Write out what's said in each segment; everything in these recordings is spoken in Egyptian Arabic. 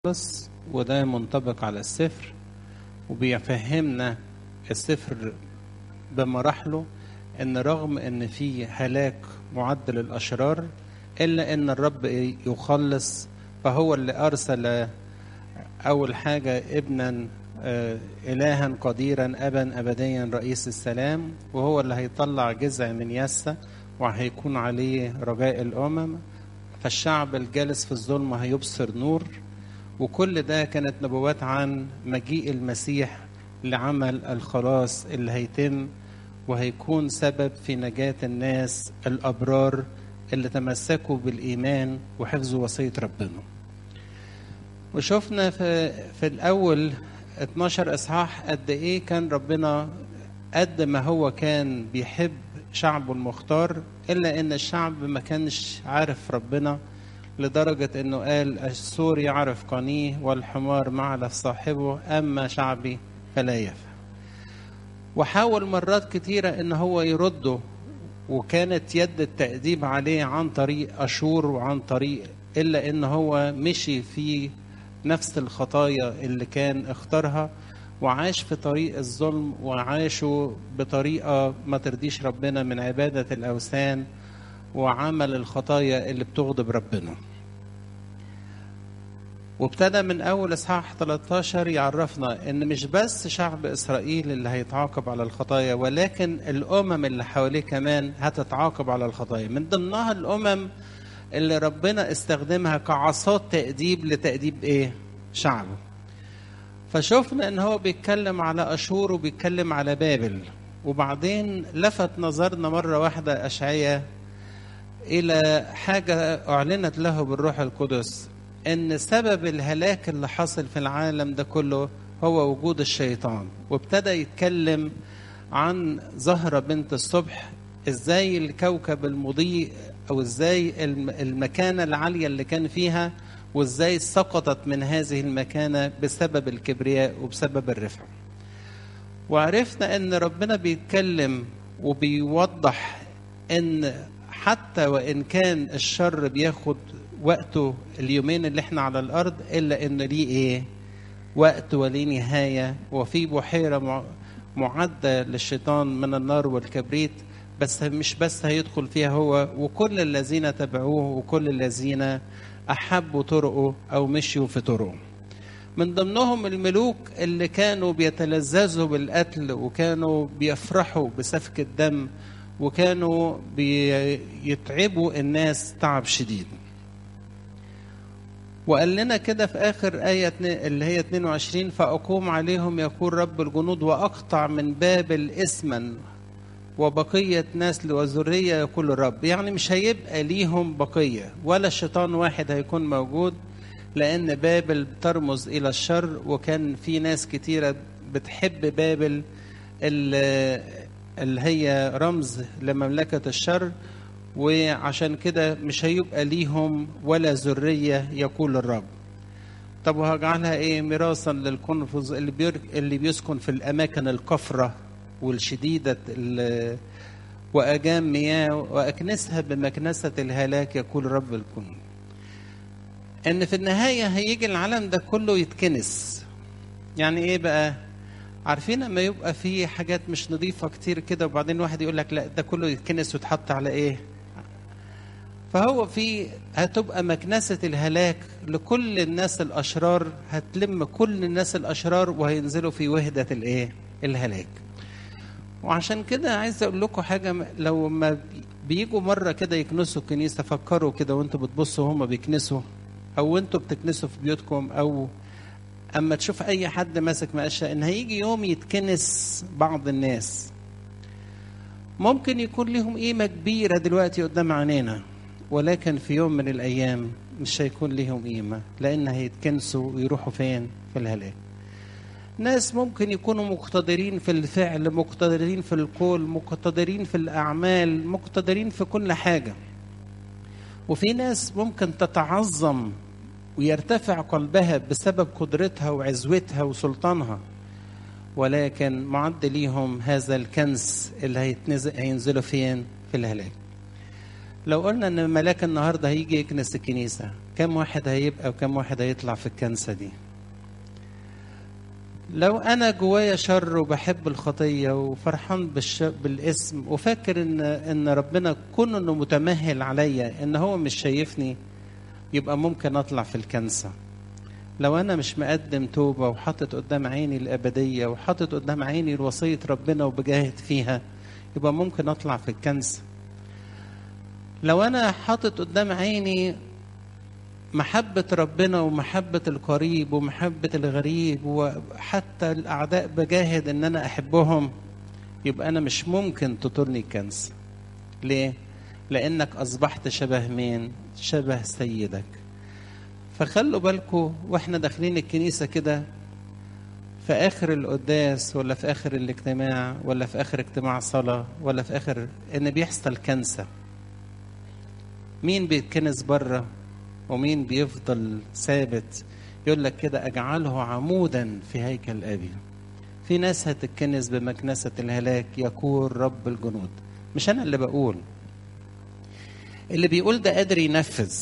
خالص وده منطبق على السفر وبيفهمنا السفر بمراحله ان رغم ان في هلاك معد للاشرار الا ان الرب يخلص فهو اللي ارسل اول حاجه ابنا آه، الها قديرا ابا ابديا رئيس السلام وهو اللي هيطلع جزع من يسى وهيكون عليه رجاء الامم فالشعب الجالس في الظلم هيبصر نور وكل ده كانت نبوات عن مجيء المسيح لعمل الخلاص اللي هيتم وهيكون سبب في نجاة الناس الأبرار اللي تمسكوا بالإيمان وحفظوا وصية ربنا وشفنا في, في الأول 12 إصحاح قد إيه كان ربنا قد ما هو كان بيحب شعبه المختار إلا إن الشعب ما كانش عارف ربنا لدرجة إنه قال السور يعرف قنيه والحمار معلف صاحبه أما شعبي فلا يفهم وحاول مرات كتيرة إن هو يرده وكانت يد التأديب عليه عن طريق أشور وعن طريق إلا إن هو مشي في نفس الخطايا اللي كان اختارها وعاش في طريق الظلم وعاشوا بطريقة ما ترضيش ربنا من عبادة الأوثان وعمل الخطايا اللي بتغضب ربنا وابتدى من اول اصحاح 13 يعرفنا ان مش بس شعب اسرائيل اللي هيتعاقب على الخطايا ولكن الامم اللي حواليه كمان هتتعاقب على الخطايا من ضمنها الامم اللي ربنا استخدمها كعصات تأديب لتأديب ايه شعبه فشفنا ان هو بيتكلم على اشور وبيتكلم على بابل وبعدين لفت نظرنا مره واحده اشعياء الى حاجه اعلنت له بالروح القدس ان سبب الهلاك اللي حصل في العالم ده كله هو وجود الشيطان وابتدى يتكلم عن زهرة بنت الصبح ازاي الكوكب المضيء او ازاي المكانة العالية اللي كان فيها وازاي سقطت من هذه المكانة بسبب الكبرياء وبسبب الرفع وعرفنا ان ربنا بيتكلم وبيوضح ان حتى وان كان الشر بياخد وقته اليومين اللي احنا على الارض الا ان ليه ايه وقت وليه نهايه وفي بحيره معده للشيطان من النار والكبريت بس مش بس هيدخل فيها هو وكل الذين تبعوه وكل الذين احبوا طرقه او مشيوا في طرقه من ضمنهم الملوك اللي كانوا بيتلذذوا بالقتل وكانوا بيفرحوا بسفك الدم وكانوا بيتعبوا الناس تعب شديد وقال لنا كده في آخر آية اللي هي 22 فأقوم عليهم يقول رب الجنود وأقطع من بابل اسما وبقية نسل وذرية يقول الرب يعني مش هيبقى ليهم بقية ولا شيطان واحد هيكون موجود لأن بابل ترمز إلى الشر وكان في ناس كتيرة بتحب بابل اللي هي رمز لمملكة الشر وعشان كده مش هيبقى ليهم ولا ذرية يقول الرب طب وهجعلها ايه ميراثا للقنفذ اللي, بير... اللي بيسكن في الاماكن الكفرة والشديدة واجام مياه واكنسها بمكنسة الهلاك يقول رب الكون ان في النهاية هيجي العالم ده كله يتكنس يعني ايه بقى عارفين لما يبقى في حاجات مش نظيفة كتير كده وبعدين واحد يقول لك لا ده كله يتكنس ويتحط على ايه فهو في هتبقى مكنسة الهلاك لكل الناس الأشرار هتلم كل الناس الأشرار وهينزلوا في وحدة الإيه؟ الهلاك. وعشان كده عايز أقول لكم حاجة لو ما بيجوا مرة كده يكنسوا الكنيسة فكروا كده وأنتوا بتبصوا هما بيكنسوا أو أنتوا بتكنسوا في بيوتكم أو أما تشوف أي حد ماسك مقشة إن هيجي يوم يتكنس بعض الناس. ممكن يكون لهم قيمة كبيرة دلوقتي قدام عينينا ولكن في يوم من الأيام مش هيكون ليهم قيمة لأن هيتكنسوا ويروحوا فين في الهلاك ناس ممكن يكونوا مقتدرين في الفعل مقتدرين في القول مقتدرين في الأعمال مقتدرين في كل حاجة وفي ناس ممكن تتعظم ويرتفع قلبها بسبب قدرتها وعزوتها وسلطانها ولكن معد ليهم هذا الكنز اللي هينزلوا فين في الهلاك لو قلنا ان ملاك النهارده هيجي يكنس الكنيسه كم واحد هيبقى وكم واحد هيطلع في الكنسه دي لو انا جوايا شر وبحب الخطيه وفرحان بالش... بالاسم وفاكر ان ان ربنا كون انه متمهل عليا ان هو مش شايفني يبقى ممكن اطلع في الكنسه لو انا مش مقدم توبه وحاطط قدام عيني الابديه وحاطط قدام عيني وصيه ربنا وبجاهد فيها يبقى ممكن اطلع في الكنسه لو انا حاطط قدام عيني محبة ربنا ومحبة القريب ومحبة الغريب وحتى الأعداء بجاهد إن أنا أحبهم يبقى أنا مش ممكن تطرني الكنس ليه؟ لأنك أصبحت شبه مين؟ شبه سيدك فخلوا بالكم وإحنا داخلين الكنيسة كده في آخر القداس ولا في آخر الاجتماع ولا في آخر اجتماع صلاة ولا في آخر إن بيحصل كنسة مين بيتكنس بره ومين بيفضل ثابت يقول لك كده اجعله عمودا في هيكل ابي في ناس هتتكنس بمكنسة الهلاك يقول رب الجنود مش انا اللي بقول اللي بيقول ده قادر ينفذ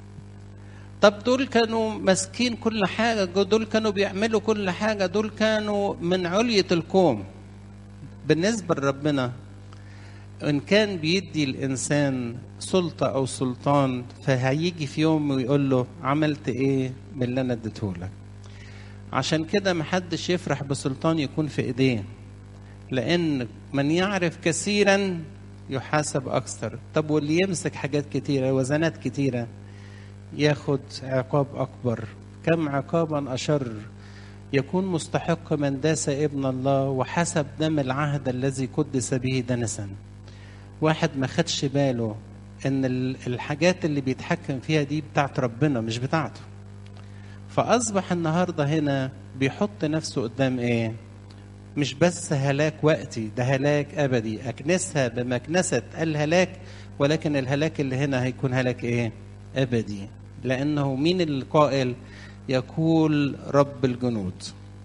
طب دول كانوا ماسكين كل حاجة دول كانوا بيعملوا كل حاجة دول كانوا من علية الكوم بالنسبة لربنا إن كان بيدي الإنسان سلطة أو سلطان فهيجي في يوم ويقول له عملت إيه من اللي أنا اديته لك عشان كده محدش يفرح بسلطان يكون في إيديه لأن من يعرف كثيرا يحاسب أكثر طب واللي يمسك حاجات كتيرة وزنات كتيرة ياخد عقاب أكبر كم عقابا أشر يكون مستحق من داس ابن الله وحسب دم العهد الذي قدس به دنسا واحد ما خدش باله ان الحاجات اللي بيتحكم فيها دي بتاعت ربنا مش بتاعته فاصبح النهارده هنا بيحط نفسه قدام ايه مش بس هلاك وقتي ده هلاك ابدي اكنسها بمكنسه الهلاك ولكن الهلاك اللي هنا هيكون هلاك ايه ابدي لانه مين القائل يقول رب الجنود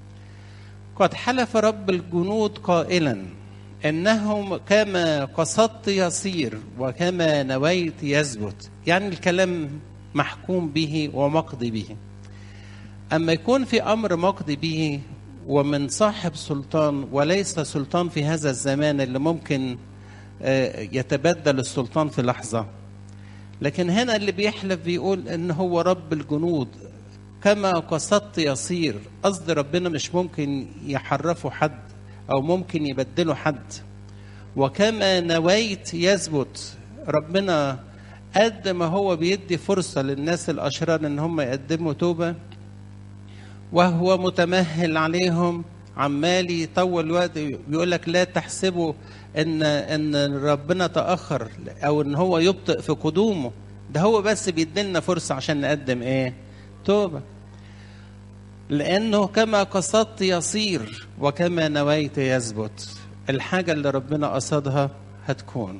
قد حلف رب الجنود قائلا انه كما قصدت يصير وكما نويت يثبت يعني الكلام محكوم به ومقضي به اما يكون في امر مقضي به ومن صاحب سلطان وليس سلطان في هذا الزمان اللي ممكن يتبدل السلطان في لحظه لكن هنا اللي بيحلف بيقول ان هو رب الجنود كما قصدت يصير قصد ربنا مش ممكن يحرفه حد او ممكن يبدله حد وكما نويت يثبت ربنا قد ما هو بيدي فرصة للناس الأشرار إن هم يقدموا توبة وهو متمهل عليهم عمال يطول وقت بيقول لك لا تحسبوا ان ان ربنا تاخر او ان هو يبطئ في قدومه ده هو بس بيديلنا فرصه عشان نقدم ايه توبه لانه كما قصدت يصير وكما نويت يثبت الحاجه اللي ربنا قصدها هتكون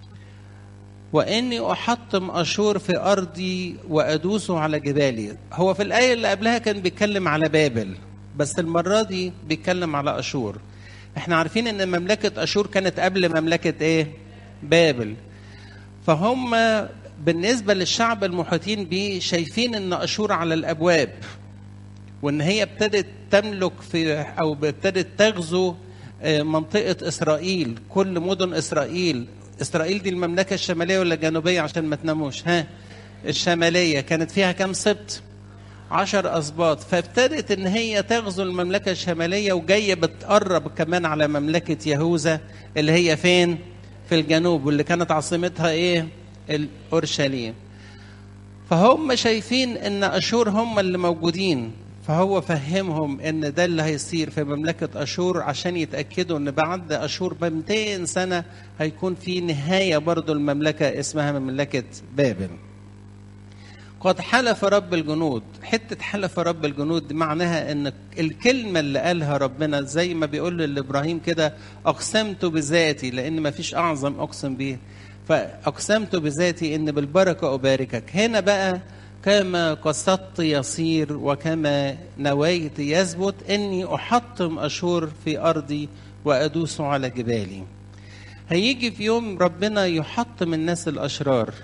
واني احطم اشور في ارضي وادوس على جبالي هو في الايه اللي قبلها كان بيتكلم على بابل بس المره دي بيتكلم على اشور احنا عارفين ان مملكه اشور كانت قبل مملكه ايه بابل فهم بالنسبه للشعب المحيطين بيه شايفين ان اشور على الابواب وان هي ابتدت تملك في او ابتدت تغزو منطقه اسرائيل كل مدن اسرائيل اسرائيل دي المملكه الشماليه ولا الجنوبيه عشان ما تناموش ها الشماليه كانت فيها كام سبت عشر أسباط فابتدت إن هي تغزو المملكة الشمالية وجاية بتقرب كمان على مملكة يهوذا اللي هي فين؟ في الجنوب واللي كانت عاصمتها إيه؟ أورشليم. فهم شايفين إن أشور هم اللي موجودين فهو فهمهم إن ده اللي هيصير في مملكة أشور عشان يتأكدوا إن بعد أشور ب 200 سنة هيكون في نهاية برضو المملكة اسمها مملكة بابل. قد حلف رب الجنود حتة حلف رب الجنود دي معناها ان الكلمة اللي قالها ربنا زي ما بيقول لإبراهيم كده أقسمت بذاتي لأن ما فيش أعظم أقسم به فأقسمت بذاتي إن بالبركة أباركك هنا بقى كما قصدت يصير وكما نويت يثبت إني أحطم أشور في أرضي وأدوس على جبالي هيجي في يوم ربنا يحطم الناس الأشرار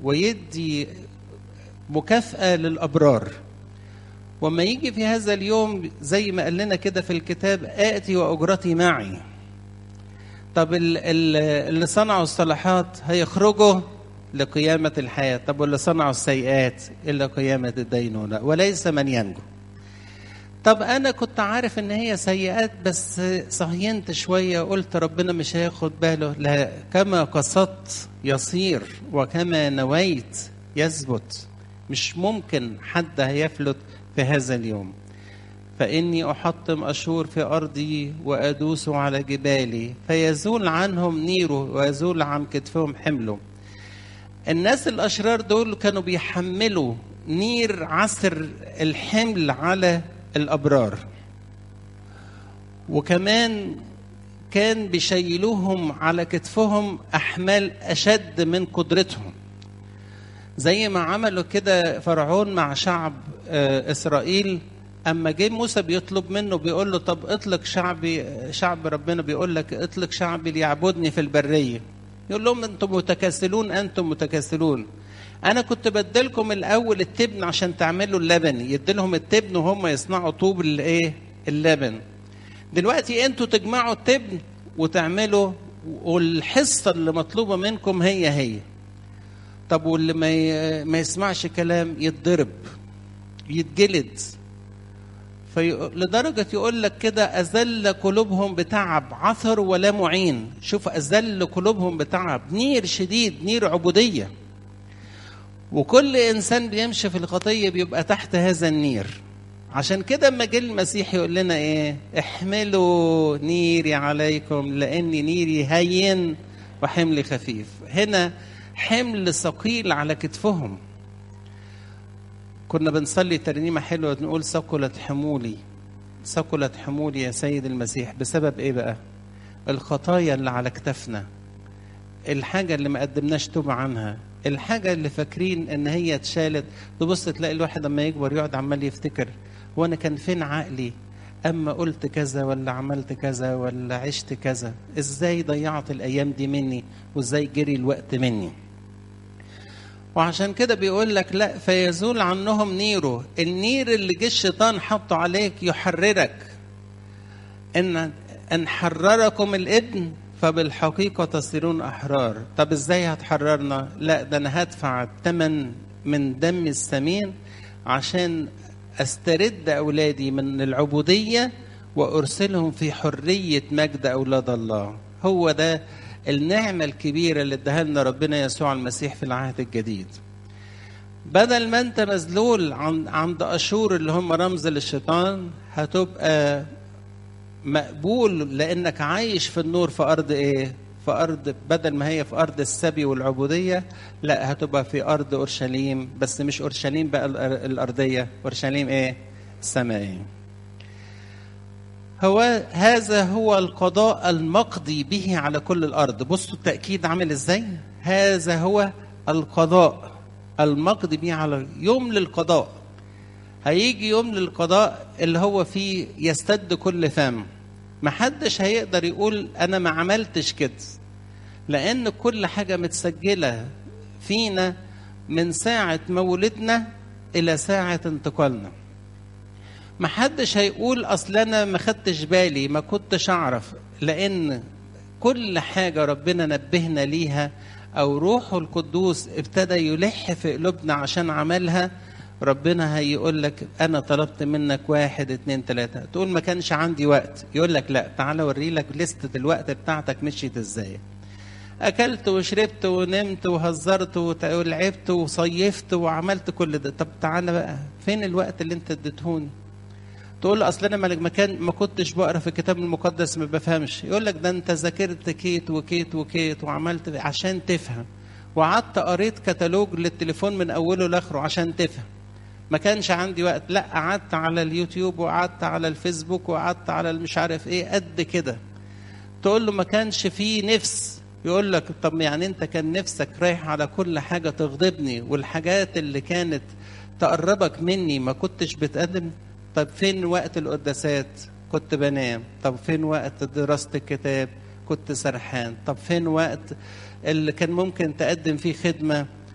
ويدي مكافأة للأبرار وما يجي في هذا اليوم زي ما قال لنا كده في الكتاب آتي وأجرتي معي طب اللي صنعوا الصلاحات هيخرجوا لقيامة الحياة طب واللي صنعوا السيئات إلا قيامة الدينونة وليس من ينجو طب أنا كنت عارف إن هي سيئات بس صهينت شوية قلت ربنا مش هياخد باله لا كما قصدت يصير وكما نويت يثبت مش ممكن حد هيفلت في هذا اليوم فإني أحطم أشور في أرضي وأدوس على جبالي فيزول عنهم نيره ويزول عن كتفهم حمله الناس الأشرار دول كانوا بيحملوا نير عسر الحمل على الأبرار وكمان كان بيشيلوهم على كتفهم أحمال أشد من قدرتهم زي ما عملوا كده فرعون مع شعب إسرائيل اما جه موسى بيطلب منه بيقول له طب اطلق شعبي شعب ربنا بيقول لك اطلق شعبي ليعبدني في البريه يقول لهم انتم متكاسلون انتم متكاسلون انا كنت بدلكم الاول التبن عشان تعملوا اللبن يديلهم التبن وهم يصنعوا طوب الايه اللبن دلوقتي انتوا تجمعوا التبن وتعملوا والحصه اللي مطلوبه منكم هي هي طب واللي ما ما يسمعش كلام يتضرب يتجلد في لدرجة يقول لك كده أذل قلوبهم بتعب عثر ولا معين شوف أذل قلوبهم بتعب نير شديد نير عبودية وكل إنسان بيمشي في الخطية بيبقى تحت هذا النير عشان كده اما جه المسيح يقول لنا ايه احملوا نيري عليكم لاني نيري هين وحملي خفيف هنا حمل ثقيل على كتفهم كنا بنصلي ترنيمة حلوة نقول ثقلت حمولي ثقلت حمولي يا سيد المسيح بسبب ايه بقى الخطايا اللي على كتافنا الحاجة اللي ما قدمناش توبة عنها الحاجة اللي فاكرين ان هي اتشالت تبص تلاقي الواحد لما يكبر يقعد عمال يفتكر وانا كان فين عقلي اما قلت كذا ولا عملت كذا ولا عشت كذا ازاي ضيعت الايام دي مني وازاي جري الوقت مني وعشان كده بيقول لك لا فيزول عنهم نيره النير اللي جه الشيطان حطه عليك يحررك ان ان حرركم الابن فبالحقيقه تصيرون احرار طب ازاي هتحررنا لا ده انا هدفع الثمن من دم الثمين عشان استرد اولادي من العبوديه وارسلهم في حريه مجد اولاد الله هو ده النعمة الكبيرة اللي اداها لنا ربنا يسوع المسيح في العهد الجديد. بدل ما انت مذلول عند اشور اللي هم رمز للشيطان هتبقى مقبول لانك عايش في النور في ارض ايه؟ في ارض بدل ما هي في ارض السبي والعبوديه لا هتبقى في ارض اورشليم بس مش اورشليم بقى الارضيه اورشليم ايه؟ السمائيه. هو هذا هو القضاء المقضي به على كل الارض بصوا التاكيد عامل ازاي هذا هو القضاء المقضي به على يوم للقضاء هيجي يوم للقضاء اللي هو فيه يستد كل فم محدش هيقدر يقول انا ما عملتش كده لان كل حاجه متسجله فينا من ساعه مولدنا الى ساعه انتقالنا محدش هيقول اصل انا ما خدتش بالي ما كنتش اعرف لان كل حاجه ربنا نبهنا ليها او روحه القدوس ابتدى يلح في قلوبنا عشان عملها ربنا هيقول لك انا طلبت منك واحد اتنين تلاته تقول ما كانش عندي وقت يقول لك لا تعالى اوري لك لستة الوقت بتاعتك مشيت ازاي اكلت وشربت ونمت وهزرت ولعبت وصيفت وعملت كل ده طب تعالى بقى فين الوقت اللي انت اديتهوني تقول له اصل انا ما كان ما كنتش بقرا في الكتاب المقدس ما بفهمش يقول لك ده انت ذاكرت كيت وكيت وكيت وعملت عشان تفهم وقعدت قريت كتالوج للتليفون من اوله لاخره عشان تفهم ما كانش عندي وقت لا قعدت على اليوتيوب وقعدت على الفيسبوك وقعدت على مش عارف ايه قد كده تقول له ما كانش فيه نفس يقول لك طب يعني انت كان نفسك رايح على كل حاجه تغضبني والحاجات اللي كانت تقربك مني ما كنتش بتقدم طب فين وقت القداسات كنت بنام طب فين وقت دراسة الكتاب كنت سرحان طب فين وقت اللي كان ممكن تقدم فيه خدمة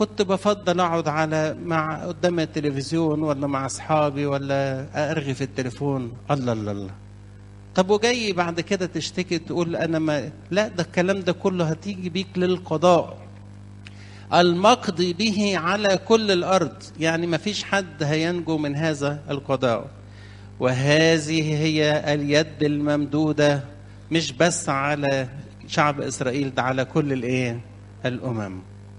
كنت بفضل اقعد على مع قدام التلفزيون ولا مع اصحابي ولا ارغي في التليفون الله الله الله طب وجاي بعد كده تشتكي تقول انا ما لا ده الكلام ده كله هتيجي بيك للقضاء المقضي به على كل الارض يعني ما فيش حد هينجو من هذا القضاء وهذه هي اليد الممدوده مش بس على شعب اسرائيل ده على كل الايه الامم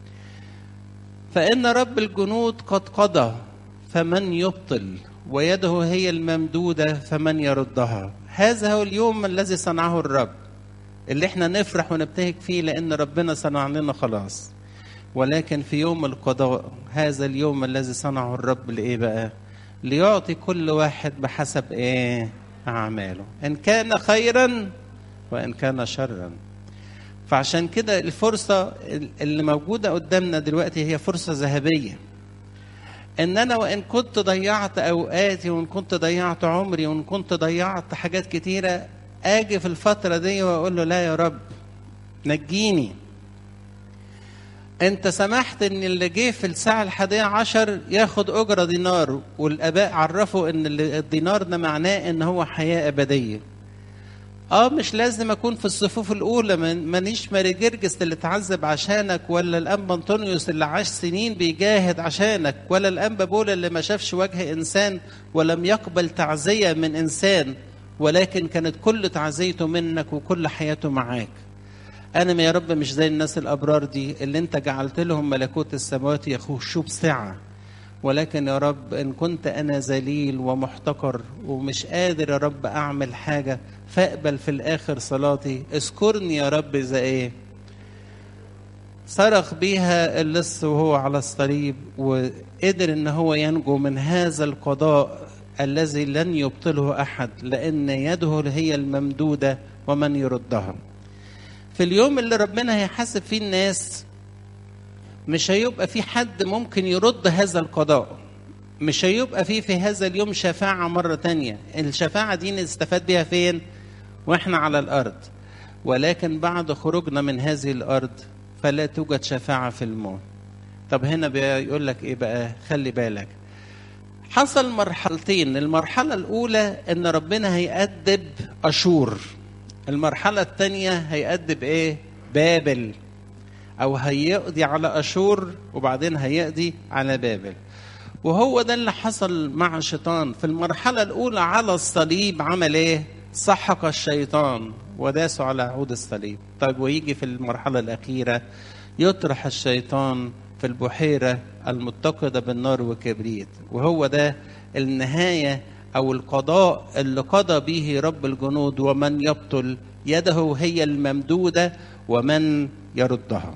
فان رب الجنود قد قضى فمن يبطل ويده هي الممدوده فمن يردها هذا هو اليوم الذي صنعه الرب اللي احنا نفرح ونبتهج فيه لان ربنا صنع لنا خلاص ولكن في يوم القضاء هذا اليوم الذي صنعه الرب لايه بقى ليعطي كل واحد بحسب ايه اعماله ان كان خيرا وان كان شرا فعشان كده الفرصه اللي موجوده قدامنا دلوقتي هي فرصه ذهبيه ان انا وان كنت ضيعت اوقاتي وان كنت ضيعت عمري وان كنت ضيعت حاجات كتيره اجي في الفتره دي واقول له لا يا رب نجيني انت سمحت ان اللي جه في الساعة الحادية عشر ياخد اجرة دينار والاباء عرفوا ان الدينار ده معناه ان هو حياة ابدية اه مش لازم اكون في الصفوف الاولى مانيش ماري جرجس اللي اتعذب عشانك ولا الانبا انطونيوس اللي عاش سنين بيجاهد عشانك ولا الانبا بولا اللي ما شافش وجه انسان ولم يقبل تعزية من انسان ولكن كانت كل تعزيته منك وكل حياته معاك انا يا رب مش زي الناس الابرار دي اللي انت جعلت لهم ملكوت السماوات يخشوا بسعه ولكن يا رب ان كنت انا ذليل ومحتقر ومش قادر يا رب اعمل حاجه فاقبل في الاخر صلاتي اذكرني يا رب زي ايه صرخ بيها اللص وهو على الصليب وقدر ان هو ينجو من هذا القضاء الذي لن يبطله احد لان يده هي الممدوده ومن يردها في اليوم اللي ربنا هيحاسب فيه الناس مش هيبقى في حد ممكن يرد هذا القضاء مش هيبقى في في هذا اليوم شفاعة مرة تانية الشفاعة دي نستفاد بيها فين واحنا على الأرض ولكن بعد خروجنا من هذه الأرض فلا توجد شفاعة في الموت طب هنا بيقول لك ايه بقى خلي بالك حصل مرحلتين المرحلة الأولى إن ربنا هيأدب أشور المرحلة الثانية هيأدب إيه؟ بابل أو هيقضي على أشور وبعدين هيقضي على بابل وهو ده اللي حصل مع الشيطان في المرحلة الأولى على الصليب عمل إيه؟ سحق الشيطان وداسوا على عود الصليب طيب ويجي في المرحلة الأخيرة يطرح الشيطان في البحيرة المتقدة بالنار وكبريت وهو ده النهاية أو القضاء اللي قضى به رب الجنود ومن يبطل يده هي الممدودة ومن يردها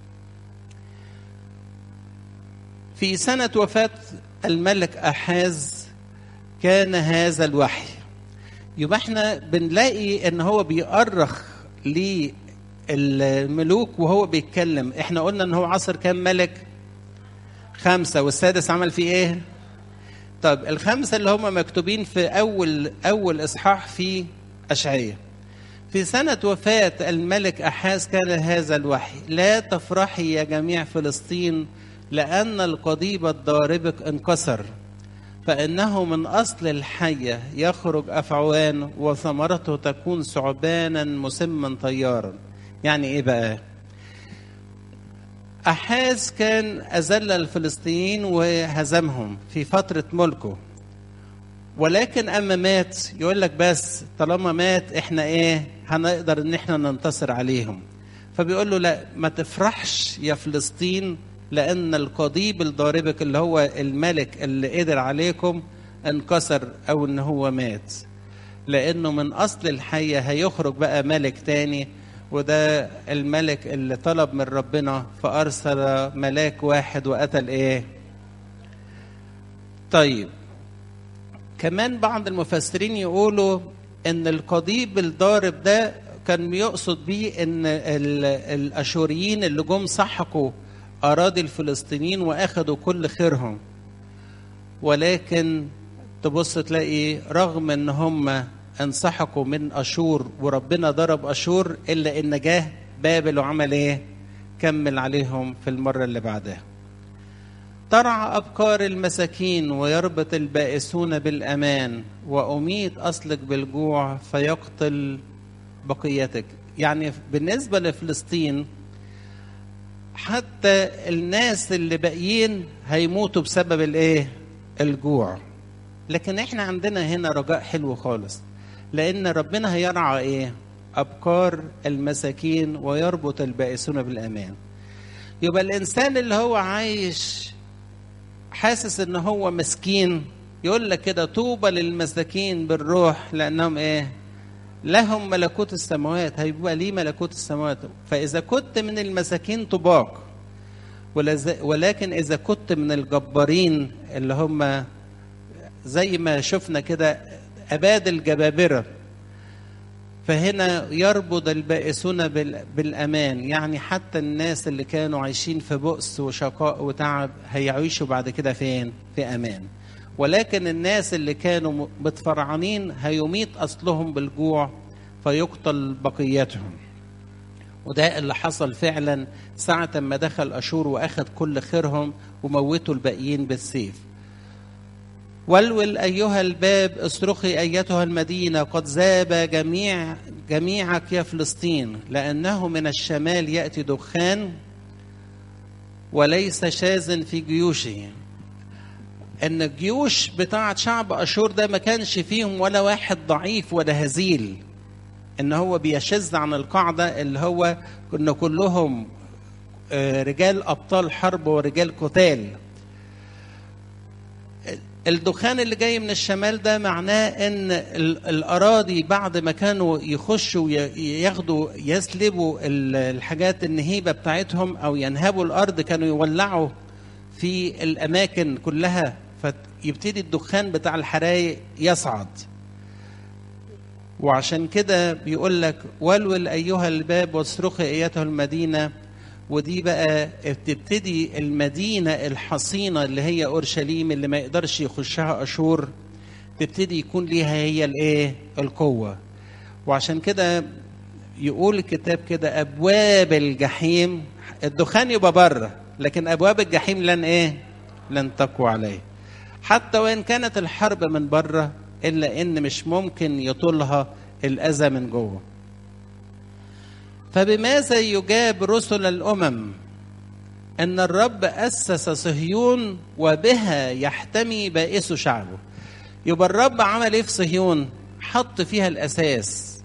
في سنة وفاة الملك أحاز كان هذا الوحي يبقى احنا بنلاقي ان هو بيأرخ للملوك وهو بيتكلم احنا قلنا ان هو عصر كام ملك خمسة والسادس عمل فيه ايه طب الخمسة اللي هم مكتوبين في أول أول إصحاح في أشعية في سنة وفاة الملك أحاز كان هذا الوحي لا تفرحي يا جميع فلسطين لأن القضيب الضاربك انكسر فإنه من أصل الحية يخرج أفعوان وثمرته تكون ثعبانا مسما طيارا يعني إيه بقى أحاز كان أذل الفلسطينيين وهزمهم في فترة ملكه ولكن أما مات يقول لك بس طالما مات إحنا إيه هنقدر إن إحنا ننتصر عليهم فبيقول له لا ما تفرحش يا فلسطين لأن القضيب الضاربك اللي هو الملك اللي قدر عليكم انكسر أو إن هو مات لأنه من أصل الحية هيخرج بقى ملك تاني وده الملك اللي طلب من ربنا فأرسل ملاك واحد وقتل إيه؟ طيب كمان بعض المفسرين يقولوا إن القضيب الضارب ده كان يقصد بيه إن الأشوريين اللي جم سحقوا أراضي الفلسطينيين وأخدوا كل خيرهم ولكن تبص تلاقي رغم إن هم انسحقوا من اشور وربنا ضرب اشور الا ان جاه بابل وعمل ايه؟ كمل عليهم في المره اللي بعدها. ترعى أبكار المساكين ويربط البائسون بالأمان وأميت أصلك بالجوع فيقتل بقيتك يعني بالنسبة لفلسطين حتى الناس اللي باقيين هيموتوا بسبب الايه الجوع لكن احنا عندنا هنا رجاء حلو خالص لان ربنا هيرعى ايه ابكار المساكين ويربط البائسون بالامان يبقى الانسان اللي هو عايش حاسس ان هو مسكين يقول لك كده طوبى للمساكين بالروح لانهم ايه لهم ملكوت السماوات هيبقى ليه ملكوت السماوات فاذا كنت من المساكين طباق ولكن اذا كنت من الجبارين اللي هم زي ما شفنا كده اباد الجبابره فهنا يربط البائسون بالامان يعني حتى الناس اللي كانوا عايشين في بؤس وشقاء وتعب هيعيشوا بعد كده فين في امان ولكن الناس اللي كانوا متفرعنين هيميت اصلهم بالجوع فيقتل بقيتهم وده اللي حصل فعلا ساعة ما دخل أشور وأخذ كل خيرهم وموتوا الباقيين بالسيف ولول أيها الباب اصرخي أيتها المدينة قد ذاب جميع جميعك يا فلسطين لأنه من الشمال يأتي دخان وليس شاذ في جيوشه ان الجيوش بتاعه شعب اشور ده ما كانش فيهم ولا واحد ضعيف ولا هزيل ان هو بيشذ عن القاعده اللي هو ان كلهم رجال ابطال حرب ورجال قتال الدخان اللي جاي من الشمال ده معناه ان الاراضي بعد ما كانوا يخشوا ياخدوا يسلبوا الحاجات النهيبه بتاعتهم او ينهبوا الارض كانوا يولعوا في الاماكن كلها فيبتدي الدخان بتاع الحرايق يصعد وعشان كده بيقول لك ولول ايها الباب واصرخي ايتها المدينه ودي بقى تبتدي المدينه الحصينه اللي هي اورشليم اللي ما يقدرش يخشها اشور تبتدي يكون ليها هي الايه القوه وعشان كده يقول الكتاب كده ابواب الجحيم الدخان يبقى بره لكن ابواب الجحيم لن ايه لن تقوى عليه حتى وان كانت الحرب من بره الا ان مش ممكن يطولها الاذى من جوه فبماذا يجاب رسل الامم ان الرب اسس صهيون وبها يحتمي بائس شعبه يبقى الرب عمل ايه في صهيون حط فيها الاساس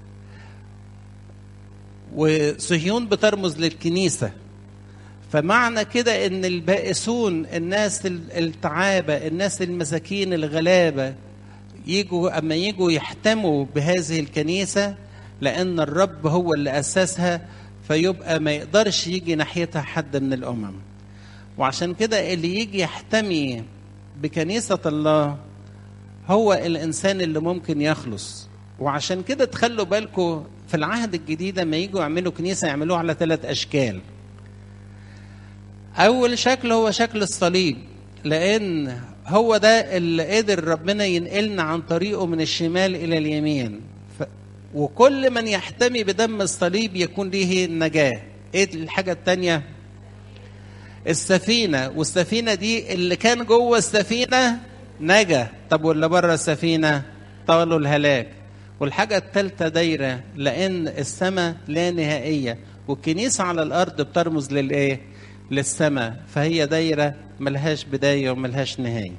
وصهيون بترمز للكنيسه فمعنى كده ان البائسون الناس التعابه الناس المساكين الغلابه يجوا اما يجوا يحتموا بهذه الكنيسه لان الرب هو اللي اسسها فيبقى ما يقدرش يجي ناحيتها حد من الامم وعشان كده اللي يجي يحتمي بكنيسه الله هو الانسان اللي ممكن يخلص وعشان كده تخلوا بالكم في العهد الجديد لما يجوا يعملوا كنيسه يعملوها على ثلاث اشكال اول شكل هو شكل الصليب لان هو ده اللي قدر ربنا ينقلنا عن طريقه من الشمال الى اليمين ف... وكل من يحتمي بدم الصليب يكون ليه النجاه ايه الحاجه الثانيه السفينه والسفينه دي اللي كان جوه السفينه نجا طب واللي بره السفينه طالوا الهلاك والحاجه الثالثه دايره لان السماء لا نهائيه والكنيسه على الارض بترمز للايه للسماء فهي دايرة ملهاش بداية وملهاش نهاية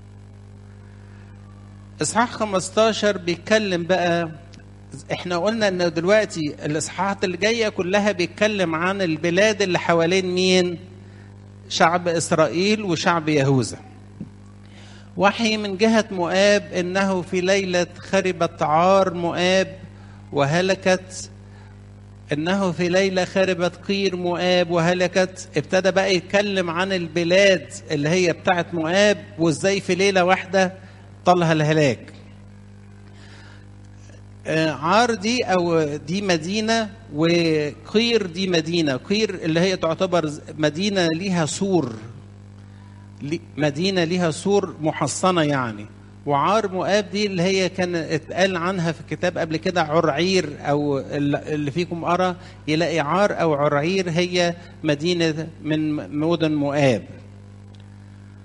إصحاح 15 بيتكلم بقى احنا قلنا ان دلوقتي الاصحاحات اللي جايه كلها بيتكلم عن البلاد اللي حوالين مين شعب اسرائيل وشعب يهوذا وحي من جهه مؤاب انه في ليله خربت عار مؤاب وهلكت انه في ليله خربت قير مؤاب وهلكت ابتدى بقى يتكلم عن البلاد اللي هي بتاعت مؤاب وازاي في ليله واحده طالها الهلاك عار دي او دي مدينه وقير دي مدينه قير اللي هي تعتبر مدينه ليها سور مدينه ليها سور محصنه يعني وعار مؤاب دي اللي هي كان اتقال عنها في الكتاب قبل كده عرعير او اللي فيكم قرا يلاقي عار او عرعير هي مدينه من مدن مؤاب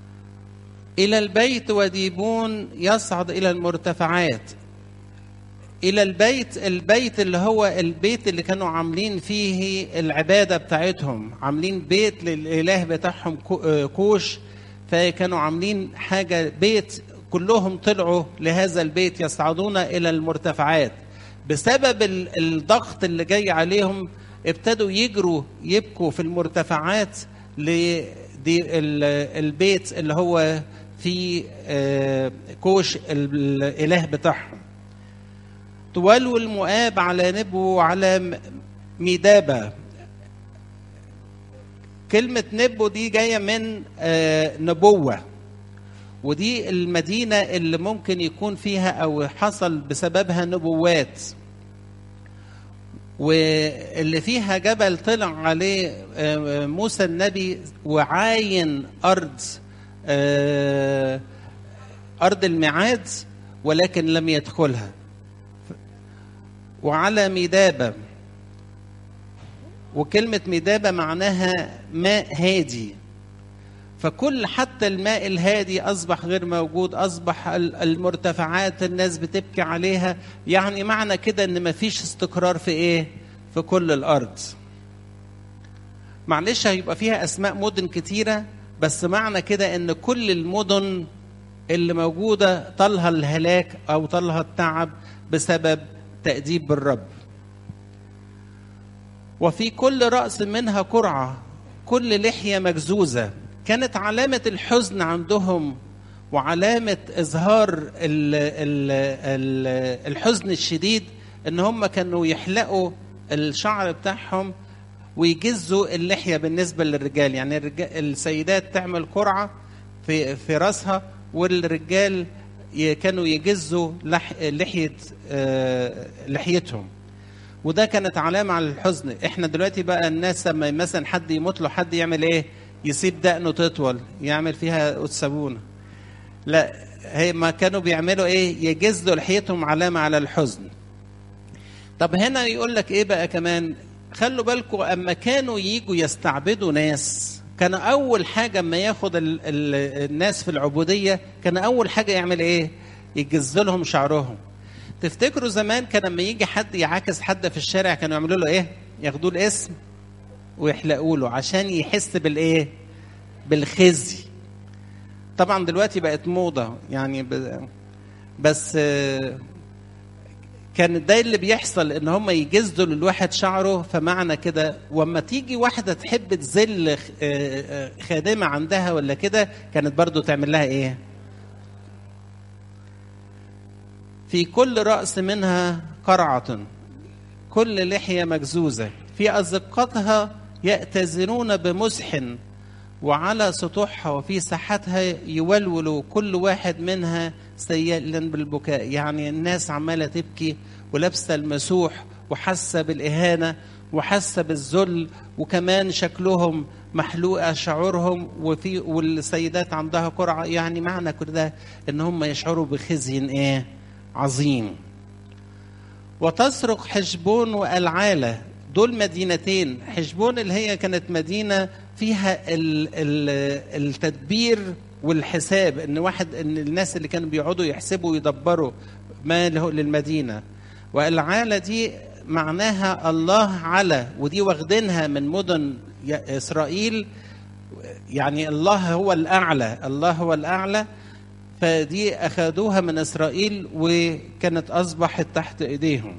إلى البيت وديبون يصعد إلى المرتفعات إلى البيت البيت اللي هو البيت اللي كانوا عاملين فيه العبادة بتاعتهم عاملين بيت للإله بتاعهم كوش فكانوا عاملين حاجة بيت كلهم طلعوا لهذا البيت يصعدون إلى المرتفعات بسبب الضغط اللي جاي عليهم ابتدوا يجروا يبكوا في المرتفعات لدي البيت اللي هو في كوش الاله بتاعهم تولوا المؤاب على نبو وعلى ميدابة كلمة نبو دي جاية من نبوة ودي المدينة اللي ممكن يكون فيها أو حصل بسببها نبوات واللي فيها جبل طلع عليه موسى النبي وعاين أرض أرض الميعاد ولكن لم يدخلها وعلى ميدابة وكلمة ميدابة معناها ماء هادي فكل حتى الماء الهادي أصبح غير موجود أصبح المرتفعات الناس بتبكي عليها يعني معنى كده أن مفيش استقرار في إيه في كل الأرض معلش هيبقى فيها أسماء مدن كتيرة بس معنى كده أن كل المدن اللي موجودة طالها الهلاك أو طالها التعب بسبب تأديب بالرب وفي كل رأس منها قرعة كل لحية مجزوزة كانت علامة الحزن عندهم وعلامة إظهار ال ال ال الحزن الشديد إن هم كانوا يحلقوا الشعر بتاعهم ويجزوا اللحية بالنسبة للرجال يعني الرجال السيدات تعمل قرعة في في راسها والرجال كانوا يجزوا لح لحية لحيتهم وده كانت علامة على الحزن احنا دلوقتي بقى الناس لما مثلا حد يموت له حد يعمل ايه يسيب دقنه تطول يعمل فيها أتسابونة لا هي ما كانوا بيعملوا ايه يجزوا لحيتهم علامة على الحزن طب هنا يقول لك ايه بقى كمان خلوا بالكم اما كانوا يجوا يستعبدوا ناس كان اول حاجه اما ياخد ال ال الناس في العبوديه كان اول حاجه يعمل ايه يجز لهم شعرهم تفتكروا زمان كان لما يجي حد يعاكس حد في الشارع كانوا يعملوا له ايه ياخدوه الاسم ويحلقوا له عشان يحس بالايه بالخزي طبعا دلوقتي بقت موضه يعني ب... بس كان ده اللي بيحصل ان هم يجزوا للواحد شعره فمعنى كده واما تيجي واحده تحب تذل خادمه عندها ولا كده كانت برضو تعمل لها ايه في كل راس منها قرعه كل لحيه مجزوزه في ازقتها ياتزرون بمزح وعلى سطوحها وفي ساحتها يولول كل واحد منها سيئا بالبكاء يعني الناس عمالة تبكي ولابسة المسوح وحاسة بالإهانة وحاسة بالذل وكمان شكلهم محلوقة شعورهم وفي والسيدات عندها قرعة يعني معنى كل ده إن هم يشعروا بخزي إيه عظيم وتصرخ حشبون والعالة دول مدينتين حشبون اللي هي كانت مدينة فيها ال ال التدبير والحساب ان واحد ان الناس اللي كانوا بيقعدوا يحسبوا ويدبروا ما له للمدينه والعالة دي معناها الله على ودي واخدينها من مدن اسرائيل يعني الله هو الاعلى الله هو الاعلى فدي اخذوها من اسرائيل وكانت اصبحت تحت ايديهم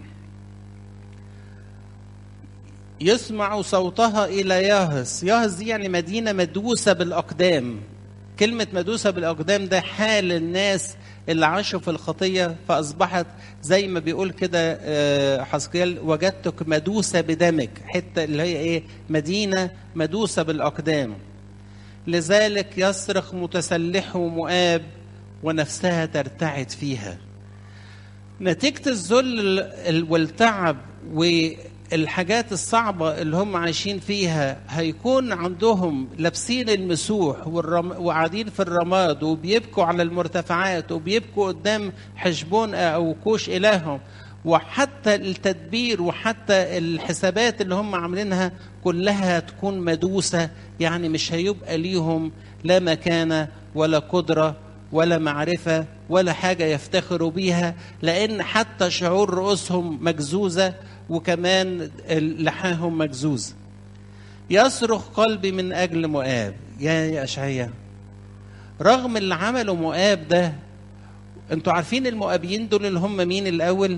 يسمع صوتها الى ياهس ياهس دي يعني مدينه مدوسه بالاقدام كلمه مدوسه بالاقدام ده حال الناس اللي عاشوا في الخطيه فاصبحت زي ما بيقول كده حسقيال وجدتك مدوسه بدمك حته اللي هي ايه مدينه مدوسه بالاقدام لذلك يصرخ متسلح مؤاب ونفسها ترتعد فيها نتيجه الذل والتعب والحاجات الصعبة اللي هم عايشين فيها هيكون عندهم لابسين المسوح والرم... وقاعدين في الرماد وبيبكوا على المرتفعات وبيبكوا قدام حشبون أو كوش إلههم وحتى التدبير وحتى الحسابات اللي هم عاملينها كلها تكون مدوسة يعني مش هيبقى ليهم لا مكانة ولا قدرة ولا معرفة ولا حاجة يفتخروا بيها لأن حتى شعور رؤوسهم مجزوزة وكمان لحاهم مجزوزة يصرخ قلبي من أجل مؤاب يا يا أشعية رغم اللي عمله مؤاب ده انتوا عارفين المؤابيين دول اللي هم مين الأول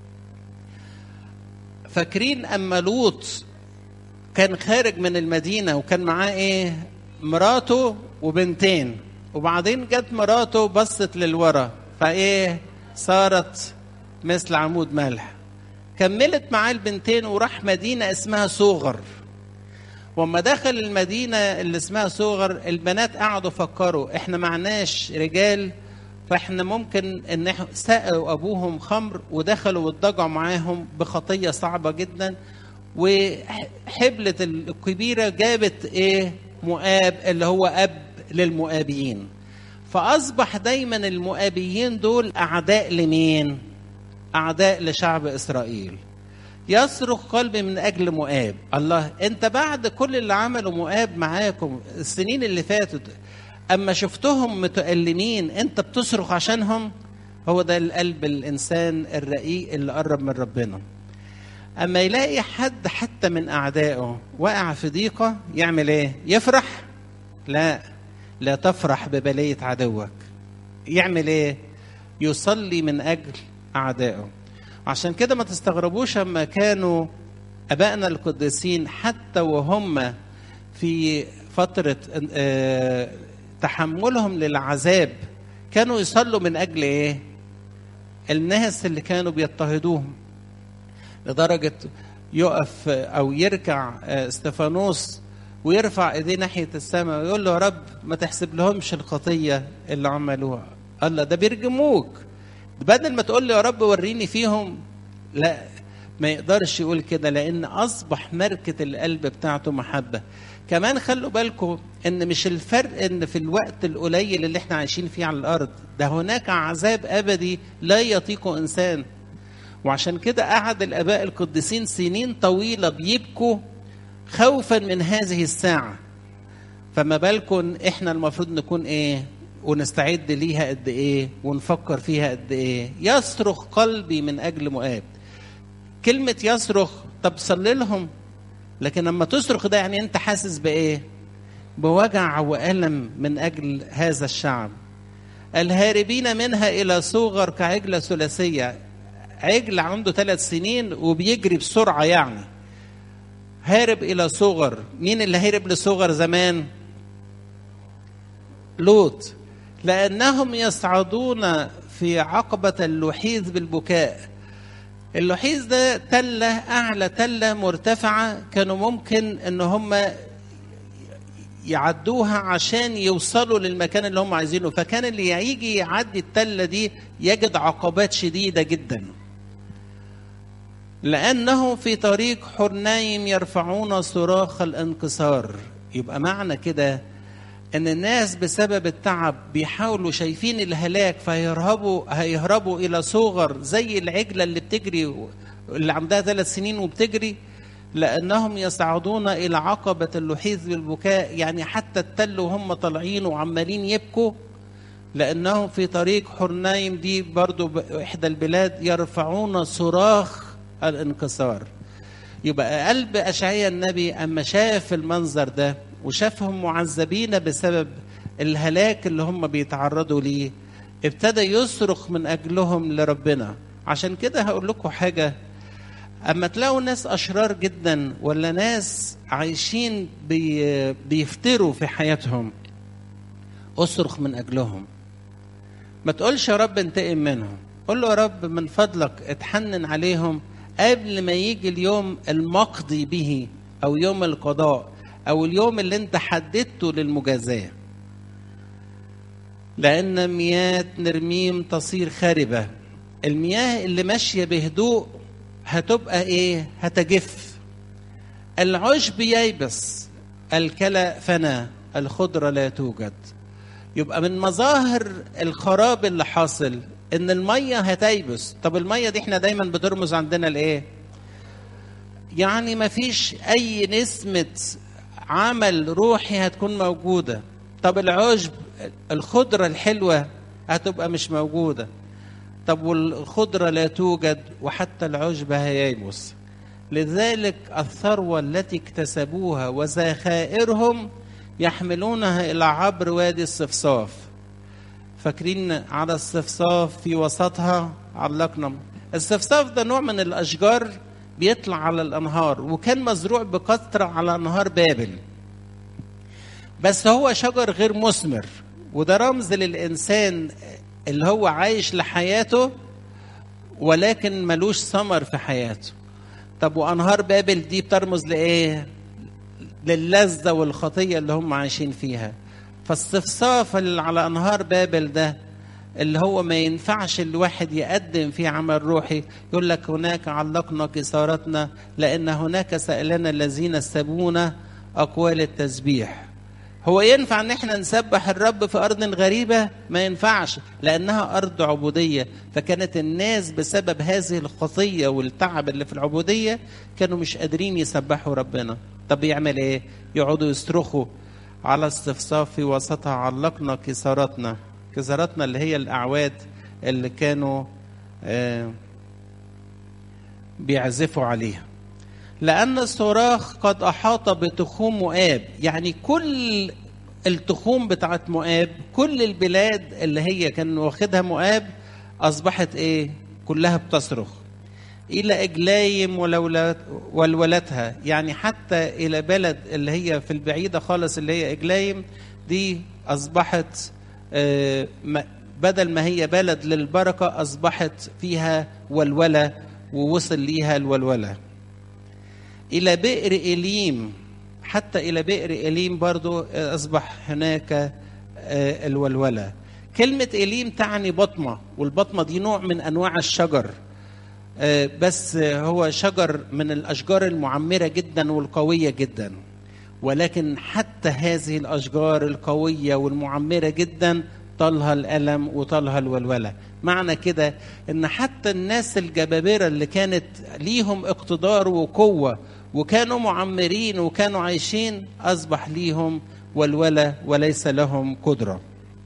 فاكرين أما لوط كان خارج من المدينة وكان معاه إيه مراته وبنتين وبعدين جت مراته بصت للورا فايه صارت مثل عمود ملح كملت معاه البنتين وراح مدينة اسمها صوغر وما دخل المدينة اللي اسمها صوغر البنات قعدوا فكروا احنا معناش رجال فاحنا ممكن ان احنا سقوا ابوهم خمر ودخلوا واتضجعوا معاهم بخطية صعبة جدا وحبلة الكبيرة جابت ايه مؤاب اللي هو اب للمؤابيين فاصبح دايما المؤابيين دول اعداء لمين اعداء لشعب اسرائيل يصرخ قلبي من اجل مؤاب الله انت بعد كل اللي عمله مؤاب معاكم السنين اللي فاتت اما شفتهم متألمين انت بتصرخ عشانهم هو ده القلب الانسان الرقيق اللي قرب من ربنا اما يلاقي حد حتى من اعدائه وقع في ضيقه يعمل ايه يفرح لا لا تفرح ببليه عدوك يعمل ايه يصلي من اجل اعدائه عشان كده ما تستغربوش اما كانوا ابائنا القديسين حتى وهم في فتره تحملهم للعذاب كانوا يصلوا من اجل ايه الناس اللي كانوا بيضطهدوهم لدرجه يقف او يركع استفانوس ويرفع ايديه ناحيه السماء ويقول له يا رب ما تحسب لهمش الخطيه اللي عملوها الله ده بيرجموك بدل ما تقول له يا رب وريني فيهم لا ما يقدرش يقول كده لان اصبح مركه القلب بتاعته محبه كمان خلوا بالكم ان مش الفرق ان في الوقت القليل اللي احنا عايشين فيه على الارض ده هناك عذاب ابدي لا يطيقه انسان وعشان كده قعد الاباء القديسين سنين طويله بيبكوا خوفا من هذه الساعه فما بالكم احنا المفروض نكون ايه ونستعد ليها قد ايه ونفكر فيها قد ايه يصرخ قلبي من اجل مؤاب كلمه يصرخ طب صلي لهم لكن لما تصرخ ده يعني انت حاسس بايه بوجع والم من اجل هذا الشعب الهاربين منها الى صغر كعجله ثلاثيه عجل عنده ثلاث سنين وبيجري بسرعه يعني هارب الى صغر مين اللي هرب لصغر زمان لوط لانهم يصعدون في عقبه اللحيذ بالبكاء اللحيذ ده تله اعلى تله مرتفعه كانوا ممكن ان هم يعدوها عشان يوصلوا للمكان اللي هم عايزينه فكان اللي يجي يعدي التله دي يجد عقبات شديده جدا لانه في طريق حرنايم يرفعون صراخ الانكسار يبقى معنى كده ان الناس بسبب التعب بيحاولوا شايفين الهلاك فهيرهبوا هيهربوا الى صغر زي العجله اللي بتجري اللي عندها ثلاث سنين وبتجري لانهم يصعدون الى عقبه اللحيذ بالبكاء يعني حتى التل وهم طالعين وعمالين يبكوا لانهم في طريق حرنايم دي برضو احدى البلاد يرفعون صراخ الانكسار يبقى قلب اشعيا النبي اما شاف المنظر ده وشافهم معذبين بسبب الهلاك اللي هم بيتعرضوا ليه ابتدى يصرخ من اجلهم لربنا عشان كده هقول لكم حاجه اما تلاقوا ناس اشرار جدا ولا ناس عايشين بي بيفتروا في حياتهم اصرخ من اجلهم ما تقولش يا رب انتقم منهم قول له يا رب من فضلك اتحنن عليهم قبل ما يجي اليوم المقضي به او يوم القضاء او اليوم اللي انت حددته للمجازاه لان مياه نرميم تصير خاربه المياه اللي ماشيه بهدوء هتبقى ايه هتجف العشب ييبس الكلى فنى الخضره لا توجد يبقى من مظاهر الخراب اللي حاصل ان الميه هتيبس طب الميه دي احنا دايما بترمز عندنا لايه يعني ما فيش اي نسمه عمل روحي هتكون موجوده طب العشب الخضرة الحلوة هتبقى مش موجودة طب والخضرة لا توجد وحتى العشب هييبس لذلك الثروة التي اكتسبوها وذخائرهم يحملونها إلى عبر وادي الصفصاف فاكرين على الصفصاف في وسطها علقنا الصفصاف ده نوع من الأشجار بيطلع على الأنهار وكان مزروع بكثرة على أنهار بابل بس هو شجر غير مثمر وده رمز للإنسان اللي هو عايش لحياته ولكن ملوش ثمر في حياته طب وأنهار بابل دي بترمز لإيه؟ للذة والخطية اللي هم عايشين فيها فالصفصاف اللي على أنهار بابل ده اللي هو ما ينفعش الواحد يقدم فيه عمل روحي يقول لك هناك علقنا كسارتنا لأن هناك سألنا الذين سبونا أقوال التسبيح هو ينفع ان احنا نسبح الرب في ارض غريبه ما ينفعش لانها ارض عبوديه فكانت الناس بسبب هذه الخطيه والتعب اللي في العبوديه كانوا مش قادرين يسبحوا ربنا طب يعمل ايه يقعدوا يصرخوا على الصفصاف في وسطها علقنا كسارتنا كسارتنا اللي هي الاعواد اللي كانوا آه بيعزفوا عليها لأن الصراخ قد أحاط بتخوم مؤاب يعني كل التخوم بتاعت مؤاب كل البلاد اللي هي كان واخدها مؤاب أصبحت إيه كلها بتصرخ إلى إجلايم ولولتها يعني حتى إلى بلد اللي هي في البعيدة خالص اللي هي إجلايم دي أصبحت بدل ما هي بلد للبركة أصبحت فيها ولولة ووصل ليها الولولة إلى بئر إليم حتى إلى بئر إليم برضو أصبح هناك الولولة كلمة إليم تعني بطمة والبطمة دي نوع من أنواع الشجر بس هو شجر من الأشجار المعمرة جدا والقوية جدا ولكن حتى هذه الأشجار القوية والمعمرة جدا طالها الألم وطالها الولولة معنى كده ان حتى الناس الجبابرة اللي كانت ليهم اقتدار وقوة وكانوا معمرين وكانوا عايشين أصبح ليهم ولولة وليس لهم قدرة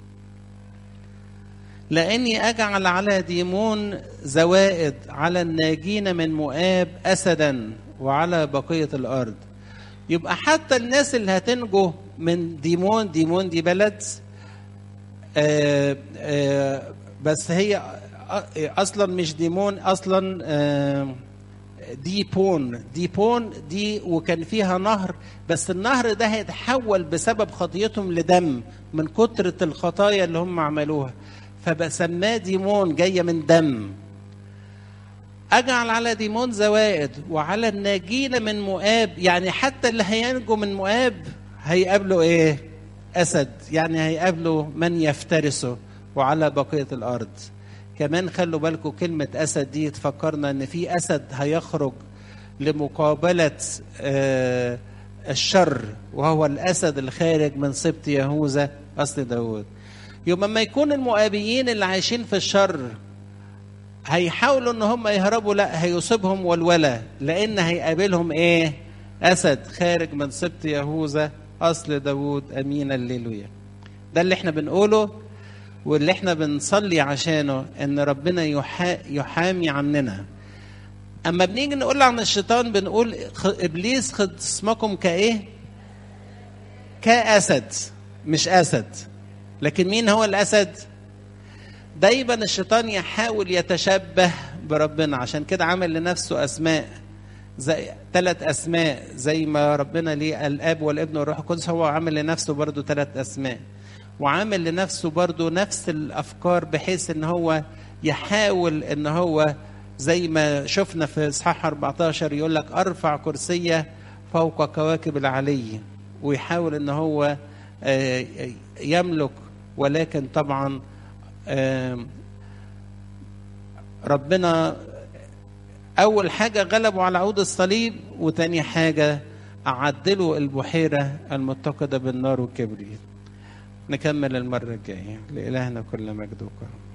لأني أجعل على ديمون زوائد على الناجين من مؤاب أسدا وعلى بقية الأرض يبقى حتى الناس اللي هتنجو من ديمون ديمون دي بلد آآ آآ بس هي اصلا مش ديمون اصلا ديبون ديبون دي وكان فيها نهر بس النهر ده هيتحول بسبب خطيتهم لدم من كترة الخطايا اللي هم عملوها فبسماه ديمون جاية من دم أجعل على ديمون زوائد وعلى الناجين من مؤاب يعني حتى اللي هينجوا من مؤاب هيقابلوا إيه؟ أسد يعني هيقابلوا من يفترسه وعلى بقية الأرض كمان خلوا بالكم كلمة أسد دي تفكرنا إن في أسد هيخرج لمقابلة آه الشر وهو الأسد الخارج من سبط يهوذا أصل داود يوم ما يكون المؤابيين اللي عايشين في الشر هيحاولوا ان هم يهربوا لا هيصيبهم ولوله لان هيقابلهم ايه اسد خارج من سبط يهوذا اصل داوود امين الليلويا ده اللي احنا بنقوله واللي احنا بنصلي عشانه ان ربنا يحا يحامي عننا اما بنيجي نقول عن الشيطان بنقول ابليس خصمكم كايه كاسد مش اسد لكن مين هو الاسد دايما الشيطان يحاول يتشبه بربنا عشان كده عمل لنفسه اسماء زي ثلاث اسماء زي ما ربنا ليه الاب والابن والروح القدس هو عامل لنفسه برضو ثلاث اسماء وعامل لنفسه برضو نفس الافكار بحيث ان هو يحاول ان هو زي ما شفنا في اصحاح 14 يقول لك ارفع كرسيه فوق كواكب العلي ويحاول ان هو يملك ولكن طبعا ربنا أول حاجة غلبوا على عود الصليب وتاني حاجة أعدلوا البحيرة المتقدة بالنار والكبريت نكمل المرة الجاية لإلهنا كل مجد وكرم